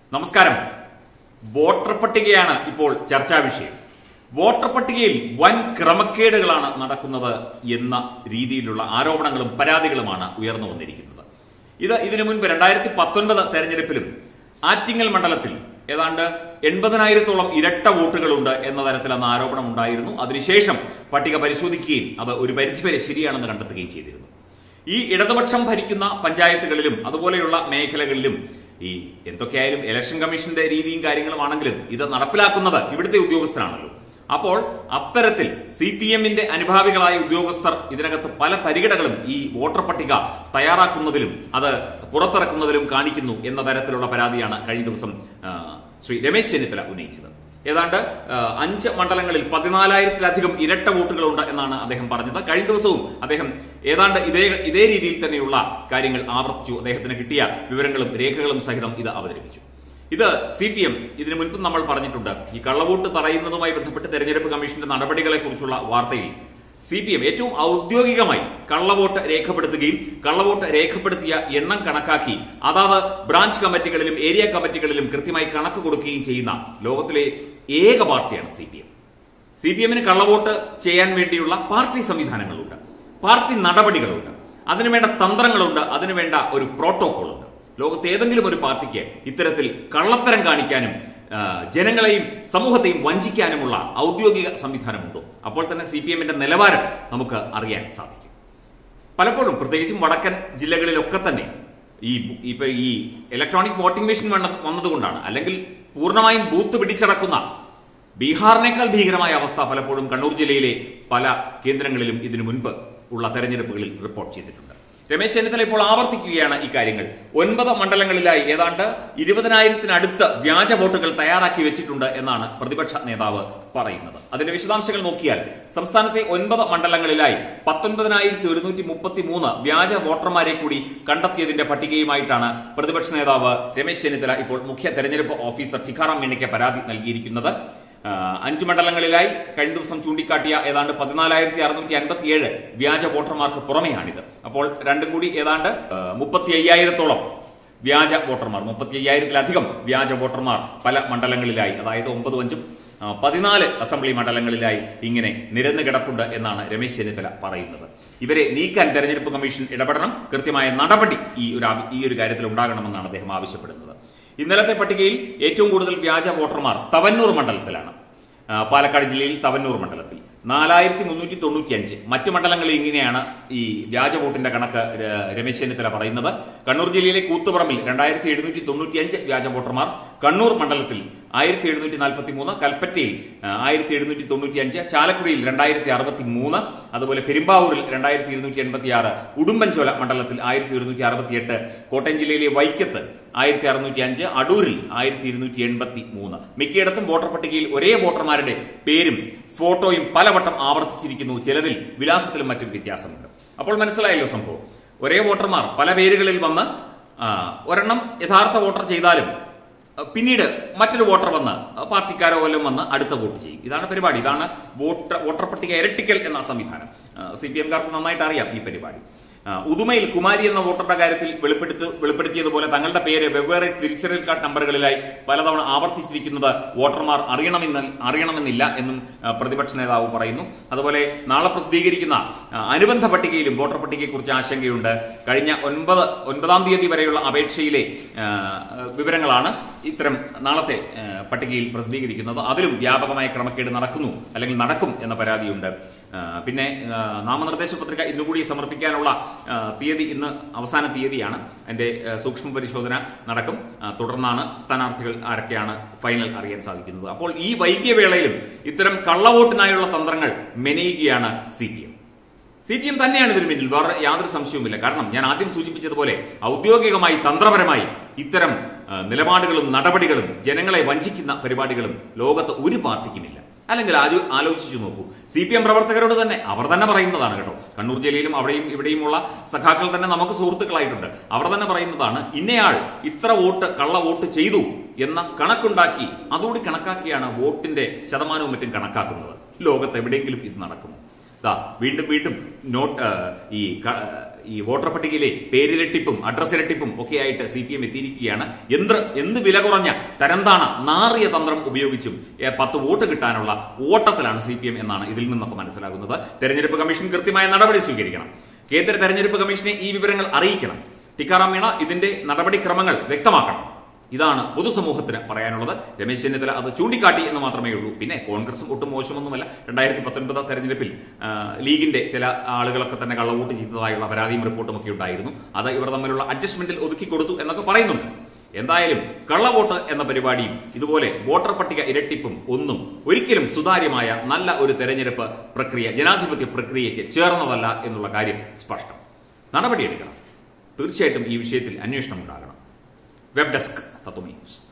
നമസ്കാരം വോട്ടർ പട്ടികയാണ് ഇപ്പോൾ ചർച്ചാ വിഷയം വോട്ടർ പട്ടികയിൽ വൻ ക്രമക്കേടുകളാണ് നടക്കുന്നത് എന്ന രീതിയിലുള്ള ആരോപണങ്ങളും പരാതികളുമാണ് ഉയർന്നു വന്നിരിക്കുന്നത് ഇത് ഇതിനു മുൻപ് രണ്ടായിരത്തി പത്തൊൻപത് തെരഞ്ഞെടുപ്പിലും ആറ്റിങ്ങൽ മണ്ഡലത്തിൽ ഏതാണ്ട് എൺപതിനായിരത്തോളം ഇരട്ട വോട്ടുകളുണ്ട് എന്ന തരത്തിൽ അന്ന് ആരോപണം ഉണ്ടായിരുന്നു അതിനുശേഷം പട്ടിക പരിശോധിക്കുകയും അത് ഒരു പരിധിവരെ ശരിയാണെന്ന് കണ്ടെത്തുകയും ചെയ്തിരുന്നു ഈ ഇടതുപക്ഷം ഭരിക്കുന്ന പഞ്ചായത്തുകളിലും അതുപോലെയുള്ള മേഖലകളിലും ഈ എന്തൊക്കെയായാലും ഇലക്ഷൻ കമ്മീഷന്റെ രീതിയും കാര്യങ്ങളും ആണെങ്കിലും ഇത് നടപ്പിലാക്കുന്നത് ഇവിടുത്തെ ഉദ്യോഗസ്ഥരാണല്ലോ അപ്പോൾ അത്തരത്തിൽ സി പി എമ്മിന്റെ അനുഭാവികളായ ഉദ്യോഗസ്ഥർ ഇതിനകത്ത് പല തരികിടകളും ഈ വോട്ടർ പട്ടിക തയ്യാറാക്കുന്നതിലും അത് പുറത്തിറക്കുന്നതിലും കാണിക്കുന്നു എന്ന തരത്തിലുള്ള പരാതിയാണ് കഴിഞ്ഞ ദിവസം ആ, ശ്രീ രമേശ് ചെന്നിത്തല ഉന്നയിച്ചത് ഏതാണ്ട് ആ, അഞ്ച് മണ്ഡലങ്ങളിൽ പതിനാലായിരത്തിലധികം ഇരട്ട വോട്ടുകളുണ്ട് എന്നാണ് അദ്ദേഹം പറഞ്ഞത് കഴിഞ്ഞ ദിവസവും അദ്ദേഹം ഏതാണ്ട് ഇതേ ഇതേ രീതിയിൽ തന്നെയുള്ള കാര്യങ്ങൾ ആവർത്തിച്ചു അദ്ദേഹത്തിന് കിട്ടിയ വിവരങ്ങളും രേഖകളും സഹിതം ഇത് അവതരിപ്പിച്ചു ഇത് സി പി എം ഇതിനു മുൻപും നമ്മൾ പറഞ്ഞിട്ടുണ്ട് ഈ കള്ളവോട്ട് തടയുന്നതുമായി ബന്ധപ്പെട്ട് തെരഞ്ഞെടുപ്പ് കമ്മീഷന്റെ നടപടികളെ കുറിച്ചുള്ള വാർത്തയിൽ സി പി എം ഏറ്റവും ഔദ്യോഗികമായി കള്ളവോട്ട് രേഖപ്പെടുത്തുകയും കള്ളവോട്ട് രേഖപ്പെടുത്തിയ എണ്ണം കണക്കാക്കി അതാത് ബ്രാഞ്ച് കമ്മിറ്റികളിലും ഏരിയ കമ്മിറ്റികളിലും കൃത്യമായി കണക്ക് കൊടുക്കുകയും ചെയ്യുന്ന ലോകത്തിലെ ഏക പാർട്ടിയാണ് C P M C P എമ്മിന് കള്ളവോട്ട് ചെയ്യാൻ വേണ്ടിയുള്ള പാർട്ടി സംവിധാനങ്ങളുണ്ട് പാർട്ടി നടപടികളുണ്ട് അതിനുവേണ്ട തന്ത്രങ്ങളുണ്ട് അതിനുവേണ്ട ഒരു പ്രോട്ടോകോൾ ഉണ്ട് ലോകത്ത് ഏതെങ്കിലും ഒരു പാർട്ടിക്ക് ഇത്തരത്തിൽ കള്ളത്തരം കാണിക്കാനും ആ, ജനങ്ങളെയും സമൂഹത്തെയും വഞ്ചിക്കാനുമുള്ള ഔദ്യോഗിക സംവിധാനമുണ്ടോ അപ്പോൾ തന്നെ സി പി എമ്മിന്റെ നിലവാരം നമുക്ക് അറിയാൻ സാധിക്കും പലപ്പോഴും പ്രത്യേകിച്ചും വടക്കൻ ജില്ലകളിലൊക്കെ തന്നെ ഈ ഇപ്പൊ ഈ ഇലക്ട്രോണിക് വോട്ടിംഗ് മെഷീൻ വന്ന വന്നതുകൊണ്ടാണ് അല്ലെങ്കിൽ പൂർണ്ണമായും ബൂത്ത് പിടിച്ചടക്കുന്ന ബീഹാറിനേക്കാൾ ഭീകരമായ അവസ്ഥ പലപ്പോഴും കണ്ണൂർ ജില്ലയിലെ പല കേന്ദ്രങ്ങളിലും ഇതിനു മുൻപ് ഉള്ള തെരഞ്ഞെടുപ്പുകളിൽ റിപ്പോർട്ട് ചെയ്തിട്ടുണ്ട് രമേശ് ചെന്നിത്തല ഇപ്പോൾ ആവർത്തിക്കുകയാണ് ഇക്കാര്യങ്ങൾ ഒൻപത് മണ്ഡലങ്ങളിലായി ഏതാണ്ട് ഇരുപതിനായിരത്തിനടുത്ത് വ്യാജ വോട്ടുകൾ തയ്യാറാക്കി വെച്ചിട്ടുണ്ട് എന്നാണ് പ്രതിപക്ഷ നേതാവ് പറയുന്നത് അതിന്റെ വിശദാംശങ്ങൾ നോക്കിയാൽ സംസ്ഥാനത്തെ ഒൻപത് മണ്ഡലങ്ങളിലായി പത്തൊൻപതിനായിരത്തി ഒരുന്നൂറ്റി മുപ്പത്തി മൂന്ന് വ്യാജ വോട്ടർമാരെ കൂടി കണ്ടെത്തിയതിന്റെ പട്ടികയുമായിട്ടാണ് പ്രതിപക്ഷ നേതാവ് രമേശ് ചെന്നിത്തല ഇപ്പോൾ മുഖ്യ തെരഞ്ഞെടുപ്പ് ഓഫീസർ ടിക്കാറാം മീണയ്ക്ക് പരാതി നൽകിയിരിക്കുന്നത് ആ, അഞ്ച് മണ്ഡലങ്ങളിലായി കഴിഞ്ഞ ദിവസം ചൂണ്ടിക്കാട്ടിയ ഏതാണ്ട് പതിനാലായിരത്തി അറുന്നൂറ്റി അൻപത്തിയേഴ് വ്യാജ വോട്ടർമാർക്ക് പുറമെയാണിത് അപ്പോൾ രണ്ടും കൂടി ഏതാണ്ട് മുപ്പത്തി അയ്യായിരത്തോളം വ്യാജ വോട്ടർമാർ മുപ്പത്തി അയ്യായിരത്തിലധികം വ്യാജ വോട്ടർമാർ പല മണ്ഡലങ്ങളിലായി അതായത് ഒമ്പത് അഞ്ചും ആ, പതിനാല് അസംബ്ലി മണ്ഡലങ്ങളിലായി ഇങ്ങനെ നിരന്നു കിടപ്പുണ്ട് എന്നാണ് രമേശ് ചെന്നിത്തല പറയുന്നത് ഇവരെ നീക്കാൻ തെരഞ്ഞെടുപ്പ് കമ്മീഷൻ ഇടപെടണം കൃത്യമായ നടപടി ഈ ഒരു ആവ- ഈ ഒരു കാര്യത്തിൽ ഉണ്ടാകണമെന്നാണ് അദ്ദേഹം ആവശ്യപ്പെടുന്നത് ഇന്നലത്തെ പട്ടികയിൽ ഏറ്റവും കൂടുതൽ വ്യാജ വോട്ടർമാർ തവന്നൂർ മണ്ഡലത്തിലാണ് ആ, പാലക്കാട് ജില്ലയിൽ തവന്നൂർ മണ്ഡലത്തിൽ നാലായിരത്തി മുന്നൂറ്റി തൊണ്ണൂറ്റി അഞ്ച് മറ്റു മണ്ഡലങ്ങളിൽ ഇങ്ങനെയാണ് ഈ വ്യാജ വോട്ടിന്റെ കണക്ക് ര- രമേശ് ചെന്നിത്തല പറയുന്നത് കണ്ണൂർ ജില്ലയിലെ കൂത്തുപറമ്പിൽ രണ്ടായിരത്തി എഴുന്നൂറ്റി തൊണ്ണൂറ്റി അഞ്ച് വ്യാജ വോട്ടർമാർ കണ്ണൂർ മണ്ഡലത്തിൽ ആയിരത്തി എഴുന്നൂറ്റി നാൽപ്പത്തി മൂന്ന് കൽപ്പറ്റയിൽ ആയിരത്തി എഴുന്നൂറ്റി തൊണ്ണൂറ്റി അഞ്ച് ചാലക്കുടിയിൽ രണ്ടായിരത്തി അറുപത്തി മൂന്ന് അതുപോലെ പെരുമ്പാവൂരിൽ രണ്ടായിരത്തി ഇരുന്നൂറ്റി എൺപത്തി ആറ് ഉടുമ്പൻചോല മണ്ഡലത്തിൽ ആയിരത്തി ഒരുന്നൂറ്റി അറുപത്തി എട്ട് കോട്ടയം ജില്ലയിലെ വൈക്കത്ത് ആയിരത്തി അറുന്നൂറ്റി അഞ്ച് അടൂരിൽ ആയിരത്തി ഇരുന്നൂറ്റി എൺപത്തി മൂന്ന് മിക്കയിടത്തും വോട്ടർ പട്ടികയിൽ ഒരേ വോട്ടർമാരുടെ പേരും ഫോട്ടോയും പലവട്ടം ആവർത്തിച്ചിരിക്കുന്നു ചിലതിൽ വിലാസത്തിലും മറ്റും വ്യത്യാസമുണ്ട് അപ്പോൾ മനസ്സിലായല്ലോ സംഭവം ഒരേ വോട്ടർമാർ പല പേരുകളിൽ വന്ന് ആ, ഒരെണ്ണം യഥാർത്ഥ വോട്ടർ ചെയ്താലും ആ, പിന്നീട് മറ്റൊരു വോട്ടർ വന്ന് ആ, പാർട്ടിക്കാരോ വല്ലതും വന്ന് അടുത്ത വോട്ട് ചെയ്യും ഇതാണ് പരിപാടി ഇതാണ് വോട്ടർ വോട്ടർ പട്ടിക ഇരട്ടിക്കൽ എന്ന സംവിധാനം സി പി എംകാർക്ക് നന്നായിട്ട് അറിയാം ഈ പരിപാടി ആ, ഉദുമയിൽ കുമാരി എന്ന വോട്ടറുടെ കാര്യത്തിൽ വെളിപ്പെടുത്തു വെളിപ്പെടുത്തിയതുപോലെ തങ്ങളുടെ പേര് വെവ്വേറെ തിരിച്ചറിയൽ കാർഡ് നമ്പറുകളിലായി പലതവണ ആവർത്തിച്ചിരിക്കുന്നത് വോട്ടർമാർ അറിയണമെന്ന് അറിയണമെന്നില്ല എന്നും ആ, പ്രതിപക്ഷ നേതാവ് പറയുന്നു അതുപോലെ നാളെ പ്രസിദ്ധീകരിക്കുന്ന ആ, അനുബന്ധ പട്ടികയിലും വോട്ടർ പട്ടികയെക്കുറിച്ച് ആശങ്കയുണ്ട് കഴിഞ്ഞ ഒൻപത് ഒൻപതാം തീയതി വരെയുള്ള അപേക്ഷയിലെ ആ, വിവരങ്ങളാണ് ഇത്തരം നാളത്തെ ആ, പട്ടികയിൽ പ്രസിദ്ധീകരിക്കുന്നത് അതിലും വ്യാപകമായ ക്രമക്കേട് നടക്കുന്നു അല്ലെങ്കിൽ നടക്കും എന്ന പരാതിയുണ്ട് ആ, പിന്നെ ആ, നാമനിർദ്ദേശ പത്രിക ഇന്നുകൂടി സമർപ്പിക്കാനുള്ള ആ, തീയതി ഇന്ന് അവസാന തീയതിയാണ് അതിന്റെ ആ, സൂക്ഷ്മ പരിശോധന നടക്കും ആ, തുടർന്നാണ് സ്ഥാനാർത്ഥികൾ ആരൊക്കെയാണ് ഫൈനൽ അറിയാൻ സാധിക്കുന്നത് അപ്പോൾ ഈ വൈകിയ വേളയിലും ഇത്തരം കള്ളവോട്ടിനായുള്ള തന്ത്രങ്ങൾ മെനയുകയാണ് C P M C P M തന്നെയാണ് ഇതിന് പിന്നിൽ വേറെ യാതൊരു സംശയവുമില്ല കാരണം ഞാൻ ആദ്യം സൂചിപ്പിച്ചതുപോലെ ഔദ്യോഗികമായി തന്ത്രപരമായി ഇത്തരം ആ, നിലപാടുകളും നടപടികളും ജനങ്ങളെ വഞ്ചിക്കുന്ന പരിപാടികളും ലോകത്ത് ഒരു പാർട്ടിക്കുമില്ല അല്ലെങ്കിൽ ആലോ- ആലോചിച്ചു നോക്കൂ സി പി എം പ്രവർത്തകരോട് തന്നെ അവർ തന്നെ പറയുന്നതാണ് കേട്ടോ കണ്ണൂർ ജില്ലയിലും അവിടെയും ഇവിടെയുമുള്ള സഖാക്കൾ തന്നെ നമുക്ക് സുഹൃത്തുക്കളായിട്ടുണ്ട് അവർ തന്നെ പറയുന്നതാണ് ഇന്നയാൾ ഇത്ര വോട്ട് കള്ള വോട്ട് ചെയ്തു എന്ന കണക്കുണ്ടാക്കി അതുകൂടി കണക്കാക്കിയാണ് വോട്ടിന്റെ ശതമാനവും മറ്റും കണക്കാക്കുന്നത് ലോകത്ത് എവിടെയെങ്കിലും ഇത് നടക്കുമോ ദാ വീണ്ടും വീണ്ടും നോട്ട് ആ, ഈ ക- ഈ വോട്ടർ പട്ടികയിലെ പേരിരട്ടിപ്പും അഡ്രസ് ഇരട്ടിപ്പും ഒക്കെ ആയിട്ട് സി പി എം എത്തിയിരിക്കുകയാണ് എന്ത് എന്ത് വില കുറഞ്ഞ തരംതാണ നാറിയ തന്ത്രം ഉപയോഗിച്ചും ഏ, പത്ത് വോട്ട് കിട്ടാനുള്ള ഓട്ടത്തിലാണ് സി പി എം എന്നാണ് ഇതിൽ നിന്നൊക്കെ മനസ്സിലാകുന്നത് തെരഞ്ഞെടുപ്പ് കമ്മീഷൻ കൃത്യമായ നടപടി സ്വീകരിക്കണം കേന്ദ്ര തെരഞ്ഞെടുപ്പ് കമ്മീഷനെ ഈ വിവരങ്ങൾ അറിയിക്കണം ടിക്കാറാം മീണ ഇതിന്റെ നടപടിക്രമങ്ങൾ വ്യക്തമാക്കണം ഇതാണ് പൊതുസമൂഹത്തിന് പറയാനുള്ളത് രമേശ് ചെന്നിത്തല അത് ചൂണ്ടിക്കാട്ടി എന്ന് മാത്രമേ ഉള്ളൂ പിന്നെ കോൺഗ്രസും ഒട്ടും മോശമൊന്നുമല്ല രണ്ടായിരത്തി പത്തൊൻപത് തെരഞ്ഞെടുപ്പിൽ ആ, ലീഗിന്റെ ചില ആളുകളൊക്കെ തന്നെ കള്ളവോട്ട് ചെയ്തതായുള്ള പരാതിയും റിപ്പോർട്ടും ഒക്കെ ഉണ്ടായിരുന്നു അത് ഇവർ തമ്മിലുള്ള അഡ്ജസ്റ്റ്മെന്റിൽ ഒതുക്കി കൊടുത്തു എന്നൊക്കെ പറയുന്നുണ്ട് എന്തായാലും കള്ളവോട്ട് എന്ന പരിപാടിയും ഇതുപോലെ വോട്ടർ പട്ടിക ഇരട്ടിപ്പും ഒന്നും ഒരിക്കലും സുതാര്യമായ നല്ല ഒരു തെരഞ്ഞെടുപ്പ് പ്രക്രിയ ജനാധിപത്യ പ്രക്രിയയ്ക്ക് ചേർന്നതല്ല എന്നുള്ള കാര്യം സ്പഷ്ടം നടപടിയെടുക്കണം തീർച്ചയായിട്ടും ഈ വിഷയത്തിൽ അന്വേഷണം ഉണ്ടാകണം വെബ് ഡെസ്ക് തത്വമി ന്യൂസ്